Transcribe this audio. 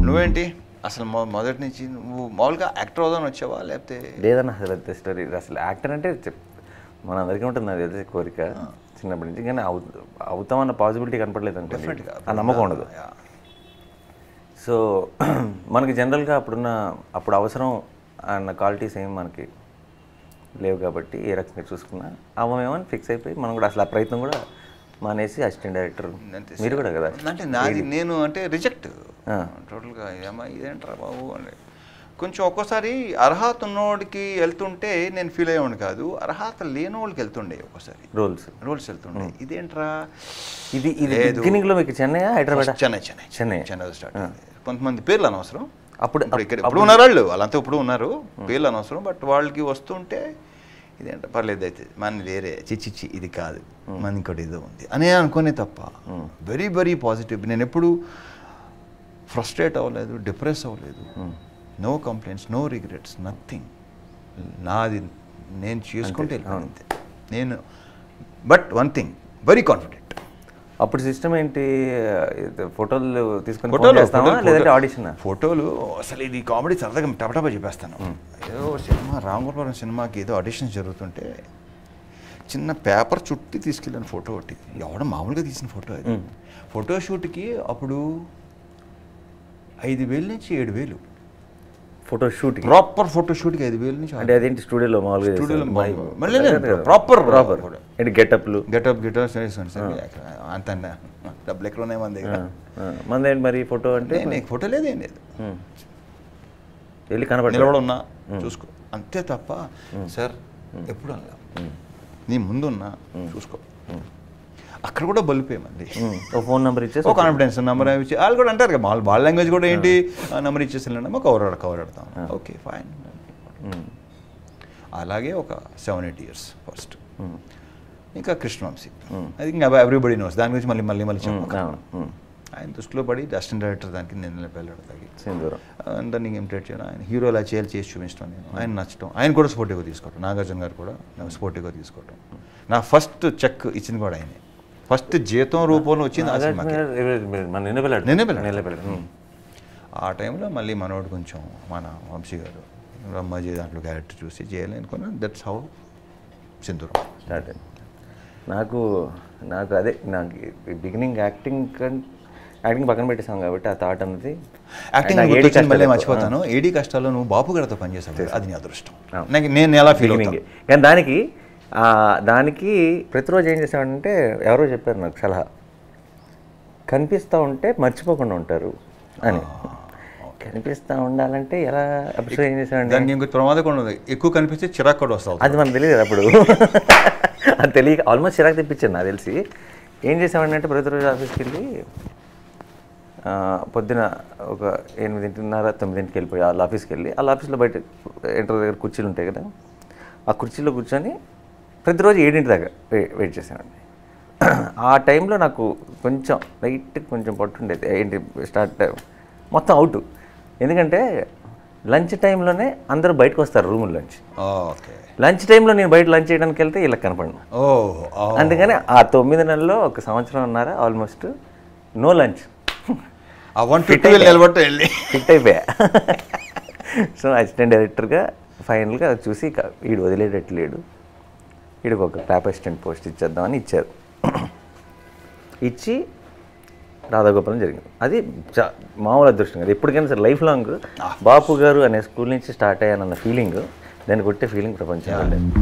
నువ్వేంటి అసలు మొ- మొదటి నుంచి నువ్వు మామూలుగా యాక్టర్ అవుదాని వచ్చావా లేకపోతే లేదన్న అసలు అంత స్టోరీ అసలు యాక్టర్ అంటే చెప్ మన అందరికీ ఉంటుంది నాకు తెలిసే కోరిక చిన్నప్పటి నుంచి కానీ అవు అవుతామన్న పాసిబిలిటీ కనపడలేదు అనుకోండి Definitely-గా. ఆ నమ్మకం ఉండదు Yeah. సో మనకి జనరల్గా అప్పుడున్న అప్పుడు అవసరం అన్న క్వాలిటీస్ ఏం మనకి లేవు కాబట్టి ఏ రకంగా చూసుకున్నా అవమేమని ఫిక్స్ అయిపోయి మనం కూడా అసలు ఆ ప్రయత్నం కూడా మానేసి అసిస్టెంట్ డైరెక్టర్ అంతే మీరు కూడా కదా అంటే నాది నేను అంటే రిజెక్ట్ ఆ. టోటల్గా ఏమా ఇదేంట్రా బాబు అని కొంచెం ఒక్కోసారి అర్హత ఉన్నోడికి వెళ్తుంటే నేను ఫీల్ అయ్యేవాడిని కాదు అర్హత లేని వాళ్ళకి వెళ్తుండే ఒక్కోసారి రోల్స్ రోల్స్ వెళ్తుండే ఇదేంట్రా ఇది ఇది లేదు. బిగినింగ్లో మీకు చెన్నై హైదరాబాద్ చెన్నై చెన్నై చెన్నై. చెన్నై స్టార్ట్ కొంతమంది పేర్లు అనవసరం అప్పుడు ఇప్పుడు ఇక్కడ ఇప్పుడు ఉన్నారు వాళ్ళు వాళ్ళంతా ఇప్పుడు ఉన్నారు పేర్లు అనవసరం బట్ వాళ్ళకి వస్తుంటే ఇదేంట పర్లేదు అయితే మన వేరే చిచ్చిచ్చి ఇది కాదు మన ఇంకోటి ఏదో ఉంది అనే అనుకునే తప్ప వెరీ వెరీ పాజిటివ్ నేను ఎప్పుడు ఫ్రస్ట్రేట్ అవ్వలేదు డిప్రెస్ అవ్వలేదు no complaints no regrets nothing నాది నేను చేసుకుంటే వెళ్ళిపోయాను అంతే నేను but one thing very confident అప్పుడు సిస్టమ్ ఏంటి ఇది ఫోటోలు తీసుకొని phone ఫోటోలు చేస్తామా ఫోటోలు- లేదంటే ఆడిషన్ ఫోటోలు అసలు ఇది కామెడీ సరదాగా టపటపా చెప్పేస్తాను ఏదో సినిమా రామగోపాలం సినిమాకి ఏదో ఆడిషన్స్ జరుగుతుంటే చిన్న పేపర్ చుట్టి తీసుకెళ్ళాను ఫోటో ఒకటి ఎవడ మామూలుగా తీసిన ఫోటో అది ఫోటో షూట్కి అప్పుడు ఐదు వేలు నుంచి ఏడు వేలు ఫోటో షూట్ ప్రాపర్ ఫోటో షూట్కి ఐదు వేలు నుంచి అంటే అదేంటి స్టూడియోలో మామూలుగా స్టూడియోలో చేస్తారు? మామూలుగా. మై- మళ్ళీ లేదు, కదా. proper proper photo. ఏంటి గెటప్లు గెటప్ గిటప్ అంత డబ్బులు ఎక్కడ ఉన్నాయి మన దగ్గర మందేంటి మరి ఫోటో అంటే నేను నీకు ఫోటో లేదు ఏం లేదు ఉమ్. వెళ్ళి కనబడి నిలబడి ఉన్నా చూసుకో అంతే తప్ప సార్ ఎప్పుడు అనలా నీ ముందున్నా చూసుకో అక్కడ కూడా బలిపోయి మళ్ళీ ఓ ఫోన్ నెంబర్ ఇచ్చేసి ఓ కాన్ఫిడెన్స్ నెంబర్ ఇచ్చి వాళ్ళు కూడా అంటారు కదా వాళ్ళ వాళ్ళ లాంగ్వేజ్ కూడా ఏంటి నెంబర్ ఇచ్చేసి వెళ్ళండి కవర్ కవర్ ఆడతాం ఓకే ఫైన్ ఉమ్. అలాగే ఒక seven eight years first um. ఇంకా కృష్ణవంశీ అది ఇంకా ఎవ్రీబడి నోస్ దాని గురించి మళ్ళీ మళ్ళీ మళ్ళీ చెప్పక అవును. ఉమ్. ఆయన దృష్టిలో పడి అసిస్టెంట్ డైరెక్టర్ దానికి నేను వెళ్ళాడు తగ్గి సింధూరం అందరినీ ఇమిటేట్ చేయడం ఆయన హీరో అలా చేయాలి చేసి చూపించడం నేను ఆయన నచ్చడం ఆయన కూడా స్పోర్టివ్గా తీసుకోవటం నాగార్జున గారు కూడా నాకు స్పోర్టివ్గా తీసుకోవటం నా ఫస్ట్ చెక్ ఇచ్చింది కూడా ఆయనే ఫస్ట్ జీతం రూపంలో వచ్చింది ఆ నాగార్జున సినిమాకి గారు ఎవరు- మీరు మన నిన్న పిల్లాడు నిన్నే పిల్లాడు. నిన్న పిల్లాడు ఉమ్. ఆ టైంలో మళ్ళీ మనోడు కొంచెం మన వంశీ గారు రమ్మాజీ దాంట్లో క్యారెక్టర్ చూసి చేయాలి అనుకున్నా దట్స్ హౌ సింధూరం స్టార్ట్ అయింది నాకు నాకు అదే నాకు బిగినింగ్ యాక్టింగ్ కన్ యాక్టింగ్ పక్కన పెట్టేసాం కాబట్టి ఆ థాట్ అన్నది యాక్టింగ్ నాకు ఏడి గుర్తొచ్చింది మళ్ళీ కష్టాలు మర్చిపోతాను ఏడీ కష్టాల్లో నువ్వు బాపు గారితో పనిచేసావు అది నీ అదృష్టం అవును. నాకు నేను ఎలా ఫీల్ బిగినింగ్ అవుతాను కానీ దానికి ఆ, దానికి ప్రతిరోజు ఏం చేసామంటే ఎవరో చెప్పారు నాకు సలహా కనిపిస్తూ ఉంటే మర్చిపోకుండా ఉంటారు అని కనిపిస్తూ ఉండాలంటే ఎలా అప్పుడు ఏం చేసామంటే దానికి ఇంకొక ప్రమాదం కూడా ఉంది ఎక్కువ కనిపిస్తే చిరాకు కూడా వస్తావు అది మనకు తెలియదు అప్పుడు అది తెలియక ఆల్మోస్ట్ చిరాకు తెప్పించాను నాకు తెలిసి ఏం చేసామంటే ప్రతిరోజు ఆఫీస్కి వెళ్ళి ఆ, పొద్దున ఒక ఎనిమిదింటిన్నర తొమ్మిదింటికి వెళ్ళిపోయి వాళ్ళ ఆఫీస్కి వెళ్ళి వాళ్ళ ఆఫీస్లో బయట ఎంటర్ దగ్గర కుర్చీలు ఉంటాయి కదా ఆ కుర్చీలో కూర్చొని ప్రతిరోజు ఏడింటి దాకా వే- వెయిట్ చేసామండి ఆ టైంలో నాకు కొంచెం లైట్ కొంచెం పట్టుండేది ఏంటి స్టార్ట్ మొత్తం అవుట్ ఎందుకంటే లంచ్ టైంలోనే అందరూ బయటకు వస్తారు రూముల్లోంచి ఓకే లంచ్ టైంలో నేను బయట లంచ్ చేయడానికి వెళ్తే వీళ్ళకి కనపడను ఓ ఓ. అందుకని ఆ తొమ్మిది నెలల్లో ఒక సంవత్సరం ఉన్నారా ఆల్మోస్ట్ నో లంచ్ ఆ వన్ ఫిఫ్టీ వెళ్ళి నిలబట్టు వెళ్ళి ఫిట్ అయిపోయా సో అసిస్టెంట్ డైరెక్టర్గా ఫైనల్గా చూసి ఇక వీడు వదిలేటట్లేడు వీడికి ఒక క్లాప్ అసిస్టెంట్ పోస్ట్ ఇచ్చేద్దామని ఇచ్చారు ఇచ్చి రాధాగోపాలం జరిగింది అది చా మామూలు అదృష్టం కదా ఎప్పటికైనా సరే లైఫ్ లాంగ్ బాపు గారు అనే స్కూల్ నుంచి స్టార్ట్ అయ్యానన్న ఫీలింగ్ దాన్ని కొట్టే ఫీలింగ్ ప్రపంచం లేదు